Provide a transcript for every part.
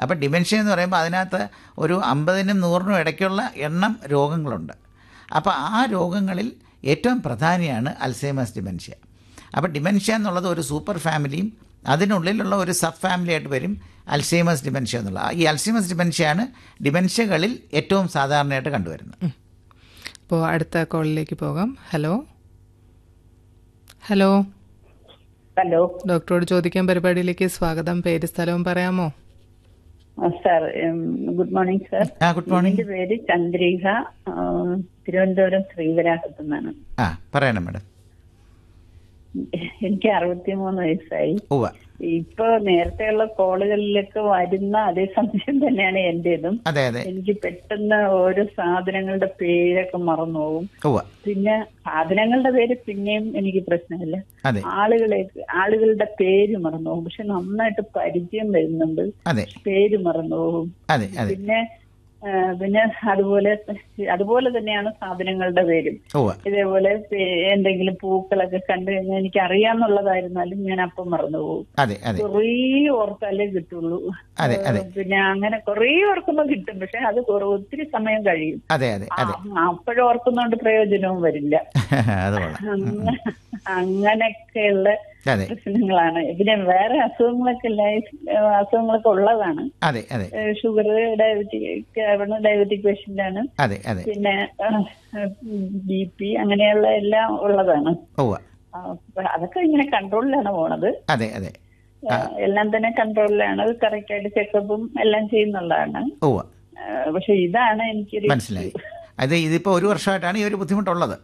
അപ്പോൾ ഡിമെൻഷ്യ എന്ന് പറയുമ്പോൾ അതിനകത്ത് ഒരു അമ്പതിനും നൂറിനും ഇടയ്ക്കുള്ള എണ്ണം രോഗങ്ങളുണ്ട് അപ്പോൾ ആ രോഗങ്ങളിൽ ഏറ്റവും പ്രധാനിയാണ് അൽസൈമേഴ്സ് ഡിമെൻഷ്യ അപ്പോൾ ഡിമെൻഷ്യ എന്നുള്ളത് ഒരു സൂപ്പർ ഫാമിലിയും അതിനുള്ളിലുള്ള ഒരു സബ് ഫാമിലി ആയിട്ട് വരും അൽസൈമേഴ്സ് ഡിമെൻഷ്യ എന്നുള്ള ഈ അൽസൈമേഴ്സ് ഡിമെൻഷ്യയാണ് ഡിമെൻഷ്യകളിൽ ഏറ്റവും സാധാരണയായിട്ട് കണ്ടുവരുന്നത് അപ്പോൾ അടുത്ത കോളിലേക്ക് പോകാം ഹലോ ഹലോ ഹലോ ഡോക്ടറോട് ചോദിക്കാൻ പരിപാടിയിലേക്ക് സ്വാഗതം പേര് സ്ഥലവും പറയാമോ സാർ ഗുഡ് മോർണിംഗ് സാർ ആ ഗുഡ് മോർണിംഗ് എന്റെ പേര് ചന്ദ്രിക ആ, തിരുവനന്തപുരം ശ്രീവരാഹത്തു നിന്നാണ് ആ പറയണം മാഡം എനിക്ക് അറുപത്തിമൂന്ന് വയസ്സായി ഉവ്വ ഇപ്പൊ നേരത്തെയുള്ള കോളുകളിലൊക്കെ വരുന്ന അതേ സംശയം തന്നെയാണ് എന്റേതും അതെ അതെ എനിക്ക് പെട്ടെന്ന് ഓരോ സാധനങ്ങളുടെ പേരൊക്കെ മറന്നു പോകും ഉവ്വ പിന്നെ സാധനങ്ങളുടെ പേര് പിന്നെയും എനിക്ക് പ്രശ്നമില്ല അതെ ആളുകളെ ആളുകളുടെ പേര് മറന്നു പോകും പക്ഷെ നന്നായിട്ട് പരിചയം വരുന്നുണ്ട് അതെ പേര് മറന്നു പോകും അതെ അതെ പിന്നെ ആ, പിന്നെ അതുപോലെ അതുപോലെ തന്നെയാണ് സാധനങ്ങളുടെ പേരും ഉവ്വ ഇതേപോലെ പേ- എന്തെങ്കിലും പൂക്കളൊക്കെ കണ്ടു കഴിഞ്ഞാൽ എനിക്ക് അറിയാന്നുള്ളതായിരുന്നാലും ഞാൻ അപ്പം മറന്നു പോകും അതെ അതെ കുറേ ഓർത്താലേ കിട്ടുള്ളൂ അതെ, അതെ. ആ, പിന്നെ അങ്ങനെ കുറേ ഓർക്കുമ്പോ കിട്ടും പക്ഷെ അത് കുറേ ഒത്തിരി സമയം കഴിയും അതെ അതെ അതെ അപ്പോഴും ഓർക്കുന്നോണ്ട് പ്രയോജനവും വരില്ല അത് കൊള്ളാം അങ്ങ- അങ്ങനെയൊക്കെയുള്ള അതെ പ്രശ്നങ്ങളാണ് പിന്നെ വേറെ അസുഖങ്ങളൊക്കെ ലൈഫ് അസുഖങ്ങളൊക്കെ ഉള്ളതാണ് അതെ അതെ ഷുഗർ ഡയബറ്റിക് ഡയബറ്റിക് പേഷ്യന്റ് ആണ് അതെ അതെ പിന്നെ ബി പി അങ്ങനെയുള്ള എല്ലാം ഉള്ളതാണ് ഉവ്വ ആ, അപ്പൊ അതൊക്കെ ഇങ്ങനെ കൺട്രോളിലാണ് പോണത് അതെ അതെ ആ, എല്ലാം തന്നെ കൺട്രോളിലാണ് കറക്റ്റ് ആയിട്ട് ചെക്കപ്പും എല്ലാം ചെയ്യുന്നുള്ളതാണ് ഉവ്വ ആ, പക്ഷെ ഇതാണ് എനിക്കൊരു മനസ്സിലായി അത് ഇതിപ്പോൾ ഒരു വർഷമായിട്ടാണ് ഈ ഒരു ബുദ്ധിമുട്ടുള്ളത്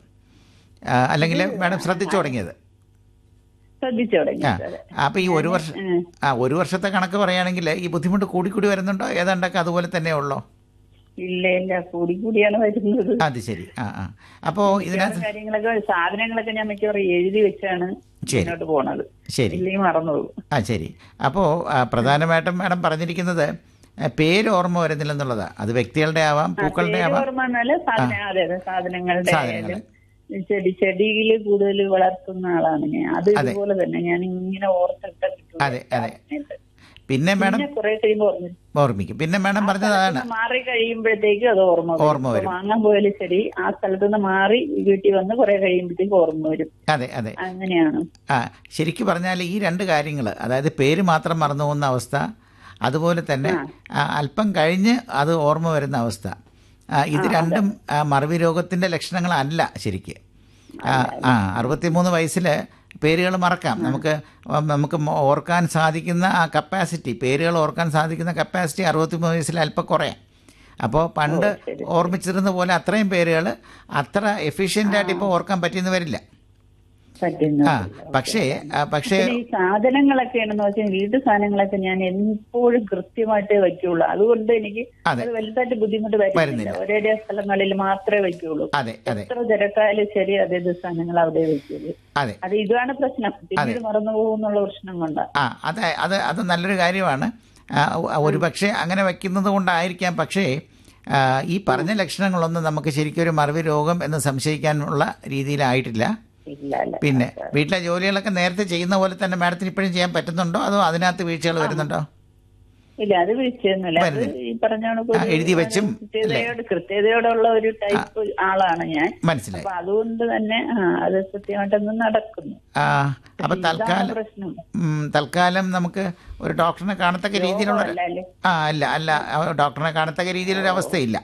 ആ, അല്ലെങ്കിൽ മാഡം ശ്രദ്ധിച്ചു തുടങ്ങിയത് ശ്രദ്ധിച്ചു തുടങ്ങി ആ അപ്പോൾ ഈ ഒരു വർഷം ആ ഒരു വർഷത്തെ കണക്ക് പറയുകയാണെങ്കിൽ ഈ ബുദ്ധിമുട്ട് കൂടിക്കൂടി വരുന്നുണ്ടോ ഏതാണ്ടൊക്കെ അതുപോലെ തന്നെ ഉള്ളോ ഇല്ല ഇല്ല കൂടി കൂടിയാണ് വരുന്നത് അത് ശരി ആ ആ അപ്പോൾ ഇതിനകത്ത് കാര്യങ്ങളൊക്കെ സാധനങ്ങളൊക്കെ ഞാൻ മിക്കവാറും എഴുതി വെച്ചാണ് ശരി. മുന്നോട്ട് പോണത് ശരി ഇല്ലെങ്കിൽ മറന്നു പോകും ആ ശരി അപ്പോൾ പ്രധാനമായിട്ടും മാഡം പറഞ്ഞിരിക്കുന്നത് ആ, പേര് ഓർമ്മ വരുന്നില്ലെന്നുള്ളതാണ് അത് വ്യക്തികളുടെ ആവാം പൂക്കളുടെ ആവാം ഓർമ്മ എന്നാല് സാധന അതെ അതെ സാധനങ്ങളുടെ സാധനങ്ങൾ. ആയാലും ചെടി ചെടിയിൽ കൂടുതൽ വളർത്തുന്ന ആളാണ് ഞാൻ അത് അതെ. ഇതുപോലെ തന്നെ ഞാൻ ഇങ്ങനെ ഓർത്തിട്ട് കിട്ടും അതെ, അതെ. പിന്നെ മാഡം പിന്നെ കുറെ കഴിയുമ്പോൾ ഓർമ്മ ഓർമ്മിക്കും പിന്നെ മാഡം പറഞ്ഞത് അതാണ് മാറി കഴിയുമ്പോഴത്തേക്കും അത് ഓർമ്മ വരും. ഓർമ്മ വരും. ഇപ്പൊ വാങ്ങാൻ പോയാലും ശരി ആ സ്ഥലത്ത് നിന്ന് മാറി വീട്ടിൽ വന്ന് കുറെ കഴിയുമ്പോഴത്തേക്ക് ഓർമ്മ വരും അതെ അതെ അങ്ങനെയാണ് ആ ശരിക്കും പറഞ്ഞാൽ ഈ രണ്ട് കാര്യങ്ങൾ അതായത് പേര് മാത്രം മറന്നു പോകുന്ന അവസ്ഥ അതുപോലെ തന്നെ ആ, അല്പം കഴിഞ്ഞ് അത് ഓർമ്മ വരുന്ന അവസ്ഥ ആ, ഇത് രണ്ടും ആ, മറവി രോഗത്തിൻ്റെ ലക്ഷണങ്ങളല്ല ശരിക്ക് ആ ആ അറുപത്തിമൂന്ന് വയസ്സിൽ പേരുകൾ മറക്കാം നമുക്ക് നമുക്ക് മ- ഓർക്കാൻ സാധിക്കുന്ന ആ കപ്പാസിറ്റി പേരുകൾ ഓർക്കാൻ സാധിക്കുന്ന കപ്പാസിറ്റി അറുപത്തിമൂന്ന് വയസ്സിൽ അല്പം കുറയാം അപ്പോൾ പണ്ട് ഓർമ്മിച്ചിരുന്ന പോലെ അത്രയും പേരുകൾ അത്ര എഫിഷ്യൻ്റായിട്ട് ഇപ്പോൾ ഓർക്കാൻ പറ്റിയെന്ന് വരില്ല പറ്റുന്നു ആ പക്ഷേ ആ, പക്ഷേ പിന്നെ ഈ സാധനങ്ങളൊക്കെ ആണെന്ന് വെച്ചാൽ വീട്ടു സാധനങ്ങളൊക്കെ ഞാൻ എപ്പോഴും കൃത്യമായിട്ടേ വയ്ക്കുള്ളൂ അതുകൊണ്ട് എനിക്ക് അതെ. അത് വലുതായിട്ട് ബുദ്ധിമുട്ട് വരുന്നില്ല വരുന്നില്ല. ഒരേ സ്ഥലങ്ങളിൽ മാത്രമേ വയ്ക്കുള്ളൂ അതെ അതെ എത്ര തിരക്കായാലും ശരി അതേ സാധനങ്ങൾ അവിടെ വയ്ക്കുള്ളൂ അതെ അത് ഇതാണ് പ്രശ്നം പിന്നീട് മറന്നു പോകുന്നുള്ള പ്രശ്നം കൊണ്ടാ ആ അത് അത് അത് നല്ലൊരു കാര്യമാണ് ആ, ഒരു പക്ഷേ അങ്ങനെ വയ്ക്കുന്നത് കൊണ്ടായിരിക്കാം പക്ഷേ ആ, ഈ പറഞ്ഞ ലക്ഷണങ്ങളൊന്നും നമുക്ക് ശരിക്കും ഒരു മറവി രോഗം എന്ന് സംശയിക്കാനുള്ള രീതിയിലായിട്ടില്ല ഇല്ല അല്ല പിന്നെ വീട്ടിലെ ജോലികളൊക്കെ നേരത്തെ ചെയ്യുന്ന പോലെ തന്നെ മാഡത്തിന് ഇപ്പോഴും ചെയ്യാൻ പറ്റുന്നുണ്ടോ അതോ അതിനകത്ത് വീഴ്ചകൾ വരുന്നുണ്ടോ ഇല്ല അത് വിളിച്ചൊന്നുമില്ല അത് വരുന്നില്ല. ഈ പറഞ്ഞ കണക്ക് ആ, ഒരു എഴുതി വെച്ചും, കൃത്യതയോട് കൃത്യതയോടുള്ള ഒരു ടൈപ്പ് ആളാണ് ഞാൻ മനസ്സിലായി അപ്പൊ അതുകൊണ്ട് തന്നെ ആ അത് കൃത്യമായിട്ടൊന്ന് നടക്കുന്നു ആ അപ്പം ഇതാണ് തൽക്കാലം പ്രശ്നം ഉം, തൽക്കാലം നമുക്ക് ഒരു ഡോക്ടറിനെ കാണത്തക്ക രീതിയിലുള്ള അല്ല അല്ലേ ആ അല്ല അല്ല ആ, ഡോക്ടറിനെ കാണത്തക്ക രീതിയിലൊരു അവസ്ഥയില്ല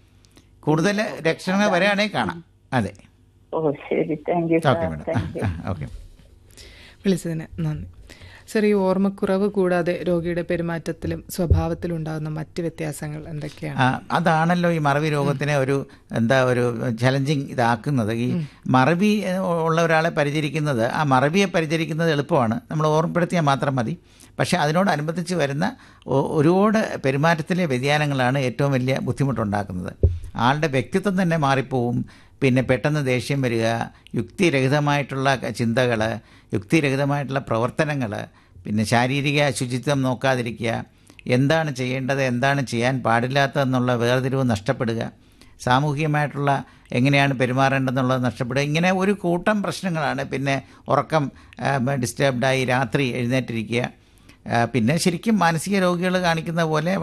കൂടുതൽ ലക്ഷണങ്ങൾ വരികയാണെങ്കിൽ കാണാം അതെ ഓ ശരി thank you okay sir madam thank you വിളിച്ചതിന് നന്ദി സർ ഈ ഓർമ്മക്കുറവ് കൂടാതെ രോഗിയുടെ പെരുമാറ്റത്തിലും സ്വഭാവത്തിലും ഉണ്ടാകുന്ന മറ്റ് വ്യത്യാസങ്ങൾ എന്തൊക്കെയാണ് ആ, അതാണല്ലോ ഈ മറവി രോഗത്തിനെ ഒരു എന്താ ഒരു ചലഞ്ചിങ് ഇതാക്കുന്നത് ഈ മറവി ഏ, ഉള്ള ഒരാളെ പരിചരിക്കുന്നത് ആ മറവിയെ പരിചരിക്കുന്നത് എളുപ്പമാണ് നമ്മൾ ഓർമ്മപ്പെടുത്തിയാൽ മാത്രം മതി പക്ഷേ അതിനോടനുബന്ധിച്ച് വരുന്ന ഒ- ഒരുപാട് പെരുമാറ്റത്തിലെ വ്യതിയാനങ്ങളാണ് ഏറ്റവും വലിയ ബുദ്ധിമുട്ടുണ്ടാക്കുന്നത് ആളുടെ വ്യക്തിത്വം തന്നെ മാറിപ്പോവും പിന്നെ പെട്ടെന്ന് ദേഷ്യം വരിക യുക്തിരഹിതമായിട്ടുള്ള ചിന്തകൾ യുക്തിരഹിതമായിട്ടുള്ള പ്രവർത്തനങ്ങൾ പിന്നെ ശാരീരിക ശുചിത്വം നോക്കാതിരിക്കുക എന്താണ് ചെയ്യേണ്ടത് എന്താണ് ചെയ്യാൻ പാടില്ലാത്തതെന്നുള്ള വേർതിരിവ് നഷ്ടപ്പെടുക സാമൂഹികമായിട്ടുള്ള എങ്ങനെയാണ് പെരുമാറേണ്ടതെന്നുള്ളത് നഷ്ടപ്പെടുക ഇങ്ങനെ ഒരു കൂട്ടം പ്രശ്നങ്ങളാണ് പിന്നെ ഉറക്കം ഡിസ്റ്റർബ്ഡായി രാത്രി എഴുന്നേറ്റിരിക്കുക ആ, പിന്നെ ശരിക്കും മാനസിക രോഗികൾ കാണിക്കുന്ന പോലെ